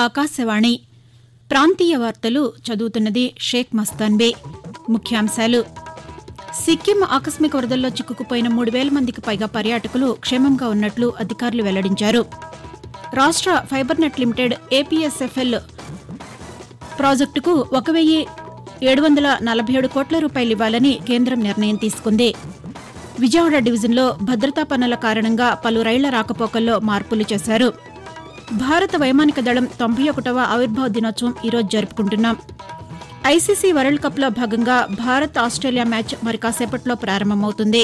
ఆకాశవాణి ప్రాంతీయ వార్తలు చదువుతున్నది షేక్ మస్తాన్బే ముఖ్యాంశాలు సిక్కిం ఆకస్మిక వరదల్లో చిక్కుకుపోయిన మూడు వేల మందికి పైగా పర్యాటకులు క్షేమంగా ఉన్నట్లు అధికారులు వెల్లడించారు రాష్ట్ర ఫైబర్ నెట్ లిమిటెడ్ ఏపీఎస్ఎఫ్ఎల్ ప్రాజెక్టుకు ఒక వెయ్యి ఏడు వందల నలభై ఏడు కోట్ల రూపాయలు ఇవ్వాలని కేంద్రం నిర్ణయం తీసుకుంది విజయవాడ డివిజన్లో భద్రతా పనుల కారణంగా పలు రైళ్ల రాకపోకల్లో మార్పులు చేశారు భారత వైమానిక దళం తొంభై ఒకటవ ఆవిర్భావ దినోత్సవం ఈరోజు జరుపుకుంటున్నాం ఐసీసీ వరల్డ్ కప్లో భాగంగా భారత్ ఆస్ట్రేలియా మ్యాచ్ మరి కాసేపట్లో ప్రారంభమవుతుంది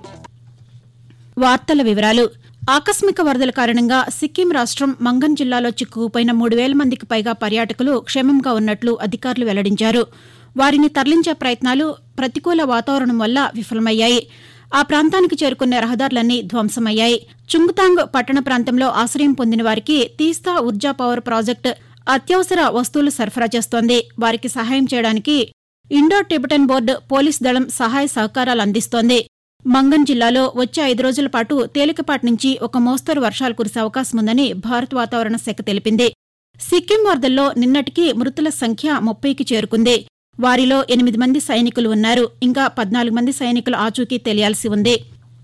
వార్తల వివరాలు ఆకస్మిక వరదల కారణంగా సిక్కిం రాష్ట్రం మంగన్ జిల్లాలో చిక్కుకుపోయిన మూడు వేల మందికి పైగా పర్యాటకులు క్షేమంగా ఉన్నట్లు అధికారులు వెల్లడించారు వారిని తరలించే ప్రయత్నాలు ప్రతికూల వాతావరణం వల్ల విఫలమయ్యాయి ఆ ప్రాంతానికి చేరుకున్న రహదారులన్నీ ధ్వంసమయ్యాయి చుంగుతాంగ్ పట్టణ ప్రాంతంలో ఆశ్రయం పొందిన వారికి తీస్తా ఉర్జా పవర్ ప్రాజెక్టు అత్యవసర వస్తువులు సరఫరా చేస్తోంది వారికి సహాయం చేయడానికి ఇండో టిబెటన్ బోర్డు పోలీస్ దళం సహాయ సహకారాలు అందిస్తోంది మంగన్ జిల్లాలో వచ్చే ఐదు రోజుల పాటు తేలికపాటి నుంచి ఒక మోస్తరు వర్షాలు కురిసే అవకాశం ఉందని భారత వాతావరణ శాఖ తెలిపింది సిక్కిం వరదల్లో నిన్నటికి మృతుల సంఖ్య ముప్పైకి చేరుకుంది వారిలో ఎనిమిది మంది సైనికులు ఉన్నారు ఇంకా పద్నాలుగు మంది సైనికుల ఆచూకీ తెలియాల్సి ఉంది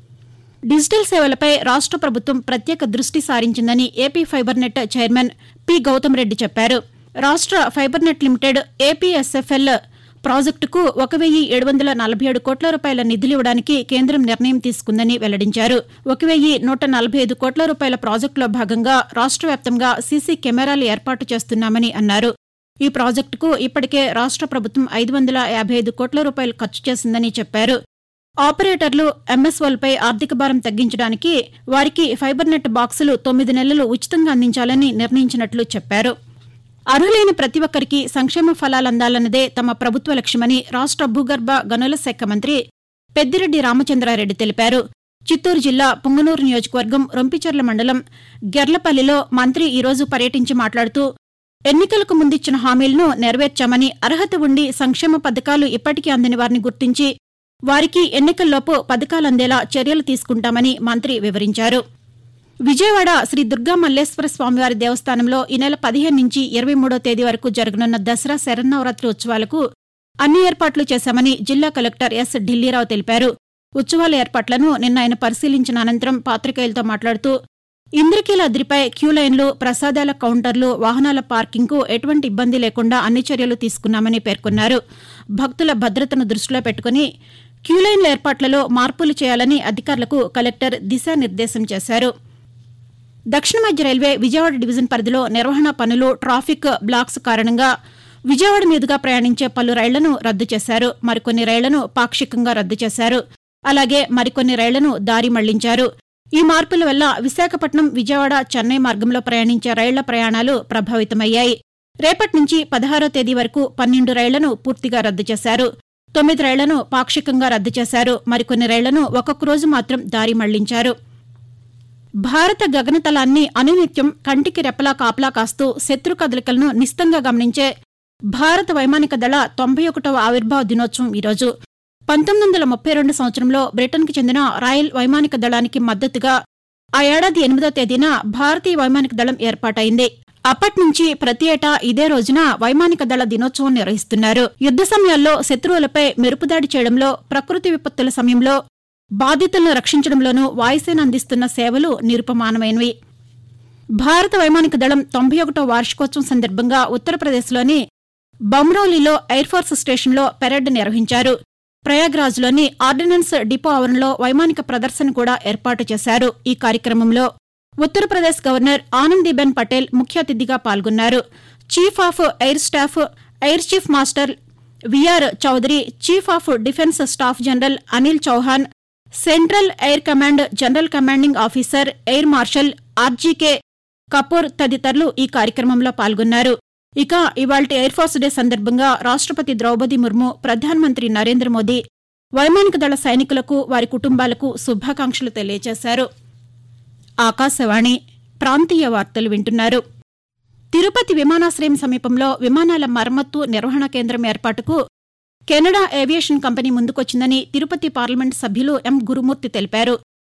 డిజిటల్ సేవలపై రాష్ట్ర ప్రభుత్వం ప్రత్యేక దృష్టి సారించిందని AP fibre net chairman P Gautam Reddy చెప్పారు రాష్ట్ర ఫైబర్ నెట్ లిమిటెడ్ ఏపీఎస్ఎఫ్ఎల్ ప్రాజెక్టుకు ఒక వెయ్యి ఏడు వందల నలభై ఏడు కోట్ల రూపాయల నిధులు ఇవ్వడానికి కేంద్రం నిర్ణయం తీసుకుందని వెల్లడించారు ఒక వెయ్యి నూట నలభై ఐదు కోట్ల రూపాయల ప్రాజెక్టులో భాగంగా రాష్ట్ర వ్యాప్తంగా సీసీ కెమెరాలు ఏర్పాటు చేస్తున్నామని అన్నారు ఈ ప్రాజెక్టుకు ఇప్పటికే రాష్ట్ర ప్రభుత్వం ఐదు వందల యాభై ఐదు కోట్ల రూపాయలు ఖర్చు చేసిందని చెప్పారు ఆపరేటర్లు ఎంఎస్ఓలపై ఆర్థిక భారం తగ్గించడానికి వారికి ఫైబర్ నెట్ బాక్సులు తొమ్మిది నెలలు ఉచితంగా అందించాలని నిర్ణయించినట్లు చెప్పారు అర్హులైన ప్రతి ఒక్కరికి సంక్షేమ ఫలాలు అందాలన్నదే తమ ప్రభుత్వ లక్ష్యమని రాష్ట్ర భూగర్భ గనుల శాఖ మంత్రి పెద్దిరెడ్డి రామచంద్రారెడ్డి తెలిపారు చిత్తూరు జిల్లా పుంగనూరు నియోజకవర్గం రొంపిచెర్ల మండలం గెర్లపల్లిలో మంత్రి ఈరోజు పర్యటించి మాట్లాడుతూ ఎన్నికలకు ముందిచ్చిన హామీలను నెరవేర్చామని అర్హత ఉండి సంక్షేమ పథకాలు ఇప్పటికీ అందని వారిని గుర్తించి వారికి ఎన్నికల్లోపు పథకాలు అందేలా చర్యలు తీసుకుంటామని మంత్రి వివరించారు విజయవాడ శ్రీ దుర్గా మల్లేశ్వర స్వామివారి దేవస్థానంలో ఈ నెల పదిహేను నుంచి ఇరవై మూడో తేదీ వరకు జరగనున్న దసరా శరన్నవరాత్రి ఉత్సవాలకు అన్ని ఏర్పాట్లు చేశామని జిల్లా కలెక్టర్ ఎస్ ఢిల్లీరావు తెలిపారు ఉత్సవాల ఏర్పాట్లను నిన్న ఆయన పరిశీలించిన అనంతరం పాతికేయులతో మాట్లాడుతూ ఇంద్రకీలాద్రిపై క్యూలైన్లు ప్రసాదాల కౌంటర్లు వాహనాల పార్కింగ్కు ఎటువంటి ఇబ్బంది లేకుండా అన్ని చర్యలు తీసుకున్నామని పేర్కొన్నారు భక్తుల భద్రతను దృష్టిలో పెట్టుకుని క్యూలైన్ల ఏర్పాట్లలో మార్పులు చేయాలని అధికారులకు కలెక్టర్ దిశానిర్దేశం చేశారు దక్షిణ మధ్య రైల్వే విజయవాడ డివిజన్ పరిధిలో నిర్వహణ పనులు ట్రాఫిక్ బ్లాక్స్ కారణంగా విజయవాడ మీదుగా ప్రయాణించే పలు రైళ్లను రద్దు చేశారు మరికొన్ని రైళ్లను పాక్షికంగా రద్దు చేశారు అలాగే మరికొన్ని రైళ్లను దారి మళ్లించారు ఈ మార్పుల వల్ల విశాఖపట్నం విజయవాడ చెన్నై మార్గంలో ప్రయాణించే రైళ్ల ప్రయాణాలు ప్రభావితమయ్యాయి రేపటి నుంచి పదహారో తేదీ వరకు పన్నెండు రైళ్లను పూర్తిగా రద్దు చేశారు తొమ్మిది రైళ్లను పాక్షికంగా రద్దు చేశారు మరికొన్ని రైళ్లను ఒక్కొక్క రోజు మాత్రం దారి మళ్లించారు భారత గగనతలాన్ని అనునిత్యం కంటికి రెప్పలా కాపలా కాస్తూ శత్రు కదలికలను నిస్తంగా గమనించే భారత వైమానిక దళ తొంభై ఒకటవ ఆవిర్భావ దినోత్సవం ఈరోజు పంతొమ్మిది వందల ముప్పై రెండు సంవత్సరంలో బ్రిటన్కు చెందిన రాయల్ వైమానిక దళానికి మద్దతుగా ఆ ఏడాది ఎనిమిదో తేదీన భారతీయ వైమానిక దళం ఏర్పాటైంది అప్పట్నుంచి ప్రతి ఏటా ఇదే రోజున వైమానిక దళ దినోత్సవం నిర్వహిస్తున్నారు యుద్ద సమయాల్లో శత్రువులపై మెరుపుదాడి చేయడంలో ప్రకృతి విపత్తుల సమయంలో బాధితులను రక్షించడంలోనూ వాయుసేన అందిస్తున్న సేవలు నిరుపమానమైనవి భారత వైమానిక దళం తొంభై ఒకటో వార్షికోత్సవం సందర్భంగా ఉత్తరప్రదేశ్లోని బమ్రౌలీలో ఎయిర్ఫోర్స్ స్టేషన్లో పెరేడ్ నిర్వహించారు ప్రయాగ్రాజ్లోని ఆర్డినెన్స్ డిపో ఆవరణలో వైమానిక ప్రదర్శన కూడా ఏర్పాటు చేశారు ఈ కార్యక్రమంలో ఉత్తరప్రదేశ్ గవర్నర్ ఆనందీబెన్ పటేల్ ముఖ్య అతిథిగా పాల్గొన్నారు chief of air staff air chief master VR Chaudhari chief of defence staff general Anil Chauhan central air command general commanding officer air marshal RGK Kapoor తదితరులు ఈ కార్యక్రమంలో పాల్గొన్నారు ఇక ఇవాల్టి ఎయిర్ ఫోర్స్ డే సందర్భంగా రాష్ట్రపతి ద్రౌపది ముర్ము ప్రధానమంత్రి నరేంద్ర మోదీ వైమానిక దళ సైనికులకు వారి కుటుంబాలకు శుభాకాంక్షలు తెలియజేశారు ఆకాశవాణి ప్రాంతీయ వార్తలు వింటున్నారు తిరుపతి విమానాశ్రయం సమీపంలో విమానాల మరమ్మత్తు నిర్వహణ కేంద్రం ఏర్పాటుకు కెనడా ఏవియేషన్ కంపెనీ ముందుకొచ్చిందని తిరుపతి పార్లమెంట్ సభ్యులు ఎం గురుమూర్తి తెలిపారు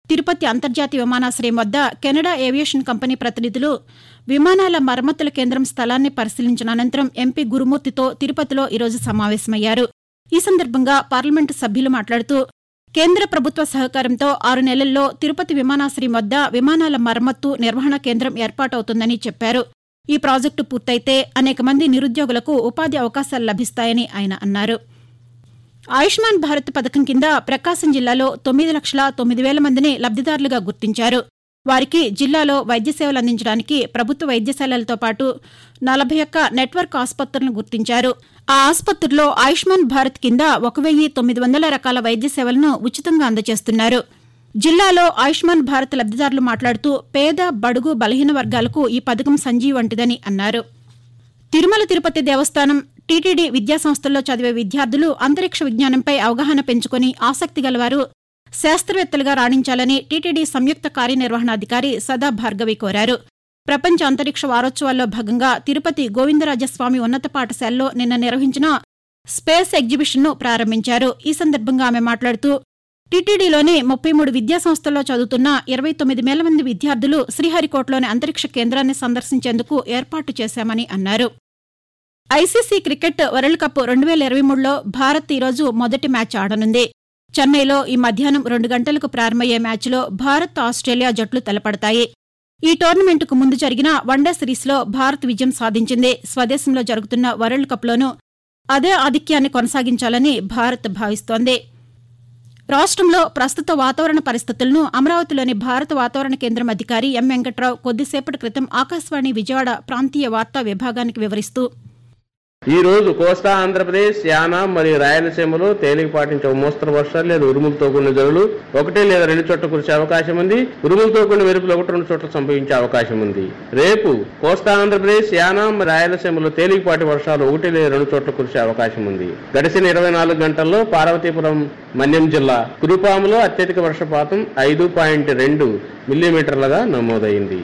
తిరుపతి అంతర్జాతీయ విమానాశ్రయం వద్ద కెనడా ఏవియేషన్ కంపెనీ ప్రతినిధులు విమానాల మరమ్మతుల కేంద్రం స్థలాన్ని పరిశీలించిన అనంతరం ఎంపీ గురుమూర్తితో తిరుపతిలో ఈరోజు సమావేశమయ్యారు ఈ సందర్భంగా పార్లమెంటు సభ్యులు మాట్లాడుతూ కేంద్ర ప్రభుత్వ సహకారంతో ఆరు నెలల్లో తిరుపతి విమానాశ్రయం వద్ద విమానాల మరమ్మత్తు నిర్వహణ కేంద్రం ఏర్పాటవుతుందని చెప్పారు ఈ ప్రాజెక్టు పూర్తయితే అనేక మంది నిరుద్యోగులకు ఉపాధి అవకాశాలు లభిస్తాయని ఆయన అన్నారు ఆయుష్మాన్ భారత్ పథకం కింద ప్రకాశం జిల్లాలో తొమ్మిది లక్షల తొమ్మిది వేల మందిని లబ్దిదారులుగా గుర్తించారు వారికి జిల్లాలో వైద్య సేవలు అందించడానికి ప్రభుత్వ వైద్యశాలలతో పాటు నలభై ఒక్క నెట్వర్క్ ఆసుపత్రులను గుర్తించారు ఆ ఆసుపత్రుల్లో ఆయుష్మాన్ భారత్ కింద ఒక వెయ్యి తొమ్మిది వందల రకాల వైద్య సేవలను ఉచితంగా అందజేస్తున్నారు జిల్లాలో ఆయుష్మాన్ భారత్ లబ్దిదారులు మాట్లాడుతూ పేద బడుగు బలహీన వర్గాలకు ఈ పథకం సంజీవి వంటిదని అన్నారు తిరుమల తిరుపతి దేవస్థానం టీటీడీ విద్యాసంస్థల్లో చదివే విద్యార్థులు అంతరిక్ష విజ్ఞానంపై అవగాహన పెంచుకుని ఆసక్తి గలవారు శాస్త్రవేత్తలుగా రాణించాలని టీటీడీ సంయుక్త కార్యనిర్వహణాధికారి సదా భార్గవి కోరారు ప్రపంచ అంతరిక్ష వారోత్సవాల్లో భాగంగా తిరుపతి గోవిందరాజస్వామి ఉన్నత పాఠశాలలో నిన్న నిర్వహించిన స్పేస్ ఎగ్జిబిషన్ను ప్రారంభించారు ఈ సందర్భంగా ఆమె మాట్లాడుతూ టీటీడీలోని ముప్పై మూడు విద్యాసంస్థల్లో చదువుతున్న ఇరవై తొమ్మిది వేల మంది విద్యార్థులు శ్రీహరికోటలోని అంతరిక్ష కేంద్రాన్ని సందర్శించేందుకు ఏర్పాటు చేశామని అన్నారు ఐసీసీ క్రికెట్ వరల్డ్ కప్ రెండు వేల ఇరవై మూడులో భారత్ ఈరోజు మొదటి మ్యాచ్ ఆడనుంది చెన్నైలో ఈ మధ్యాహ్నం రెండు గంటలకు ప్రారంభమయ్యే మ్యాచ్లో భారత్ ఆస్ట్రేలియా జట్లు తలపడతాయి ఈ టోర్నమెంటుకు ముందు జరిగిన వన్డే సిరీస్లో భారత్ విజయం సాధించింది స్వదేశంలో జరుగుతున్న వరల్డ్ కప్లోనూ అదే ఆధిక్యాన్ని కొనసాగించాలని భారత్ భావిస్తోంది రాష్ట్రంలో ప్రస్తుత వాతావరణ పరిస్థితులను అమరావతిలోని భారత వాతావరణ కేంద్రం అధికారి ఎం వెంకట్రావు కొద్దిసేపటి క్రితం ఆకాశవాణి విజయవాడ ప్రాంతీయ వార్తా విభాగానికి వివరిస్తూ ఈ రోజు కోస్తా ఆంధ్రప్రదేశ్ యానాం మరియు రాయలసీమలో తేలికపాటి నుంచి ఒక మోస్తరు వర్షాలు లేదా ఉరుములతో కూడిన జల్లులు ఒకటి లేదా రెండు చోట్ల కురిసే అవకాశం ఉంది ఉరుములతో కూడిన మెరుపులు ఒకటి రెండు చోట్ల సంభవించే అవకాశం ఉంది రేపు కోస్తా ఆంధ్రప్రదేశ్ యానాం రాయలసీమలో తేలికపాటి వర్షాలు ఒకటి లేదా రెండు చోట్ల కురిసే అవకాశం ఉంది గడిచిన ఇరవై నాలుగు గంటల్లో పార్వతీపురం మన్యం జిల్లా కురుపాములో అత్యధిక వర్షపాతం ఐదు పాయింట్ రెండు మిల్లీమీటర్లుగా నమోదైంది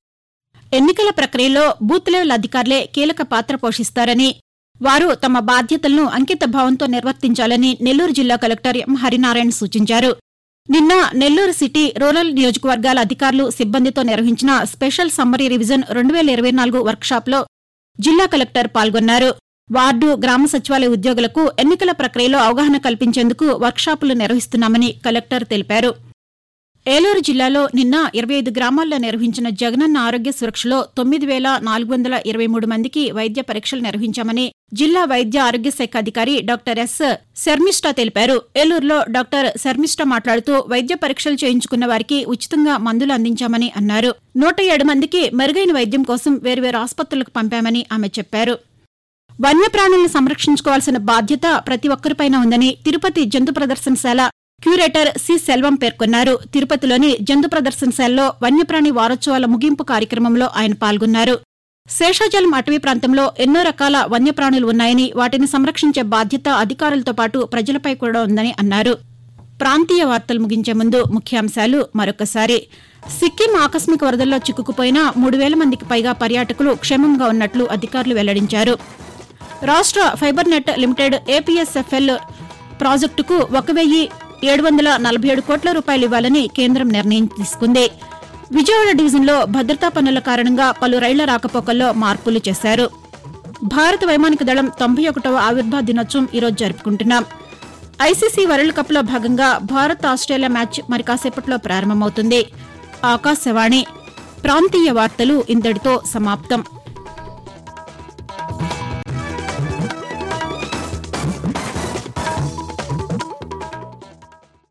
ఎన్నికల ప్రక్రియలో బూత్ లెవెల్ అధికారులే కీలక పాత్ర పోషిస్తారని వారు తమ బాధ్యతలను అంకిత భావంతో నిర్వర్తించాలని నెల్లూరు జిల్లా కలెక్టర్ ఎం హరినారాయణ సూచించారు నిన్న నెల్లూరు సిటీ రూరల్ నియోజకవర్గాల అధికారులు సిబ్బందితో నిర్వహించిన స్పెషల్ సమ్మరీ రివిజన్ రెండు వేల ఇరవై నాలుగు వర్క్షాప్లో జిల్లా కలెక్టర్ పాల్గొన్నారు వార్డు గ్రామ సచివాలయ ఉద్యోగులకు ఎన్నికల ప్రక్రియలో అవగాహన కల్పించేందుకు వర్క్షాపులు నిర్వహిస్తున్నామని కలెక్టర్ తెలిపారు ఏలూరు జిల్లాలో నిన్న ఇరవై ఐదు గ్రామాల్లో నిర్వహించిన జగనన్న ఆరోగ్య సురక్షలో తొమ్మిది వేల నాలుగు వందల ఇరవై మూడు మందికి వైద్య పరీక్షలు నిర్వహించామని జిల్లా వైద్య ఆరోగ్య శాఖ అధికారి డాక్టర్ ఎస్ శర్మిష్ట తెలిపారు ఏలూరులో డాక్టర్ శర్మిష్ట మాట్లాడుతూ వైద్య పరీక్షలు చేయించుకున్న వారికి ఉచితంగా మందులు అందించామని అన్నారు నూట ఏడు మందికి మెరుగైన వైద్యం కోసం వేర్వేరు ఆసుపత్రులకు పంపామని ఆమె చెప్పారు వన్యప్రాణులను సంరక్షించుకోవాల్సిన బాధ్యత ప్రతి ఒక్కరిపైన ఉందని తిరుపతి జంతు ప్రదర్శనశాల క్యూరేటర్ సి సెల్వం పేర్కొన్నారు తిరుపతిలోని జంతు ప్రదర్శనశాలలో వన్యప్రాణి వారోత్సవాల ముగింపు కార్యక్రమంలో ఆయన పాల్గొన్నారు శేషాచలం అటవీ ప్రాంతంలో ఎన్నో రకాల వన్యప్రాణులు ఉన్నాయని వాటిని సంరక్షించే బాధ్యత అధికారులతో పాటు ప్రజలపై కూడా ఉందని అన్నారు ప్రాంతీయ వార్తలు ముగించే ముందు ముఖ్యాంశాలు మరొకసారి సిక్కిం ఆకస్మిక వరదల్లో చిక్కుకుపోయిన మూడు వేల మందికి పైగా పర్యాటకులు క్షేమంగా ఉన్నట్లు అధికారులు వెల్లడించారు రాష్ట్ర ఫైబర్ నెట్ లిమిటెడ్ ఏపీఎస్ఎఫ్ఎల్ ప్రాజెక్టుకు ఒక వెయ్యి ఏడు వందల నలభై ఏడు కోట్ల రూపాయలు ఇవ్వాలని కేంద్రం నిర్ణయం తీసుకుంది విజయవాడ డివిజన్లో భద్రతా పనుల కారణంగా పలు రైళ్ల రాకపోకల్లో మార్పులు చేశారు భారత వైమానిక దళం తొంభై ఒకటవ ఆవిర్భావ దినోత్సవం ఈరోజు జరుపుకుంటున్నాం ఐసీసీ వరల్డ్ కప్లో భాగంగా భారత్ ఆస్ట్రేలియా మ్యాచ్ మరి కాసేపట్లో ప్రారంభమవుతుంది ఆకాశవాణి ప్రాంతీయ వార్తలు ఇంతటితో సమాప్తం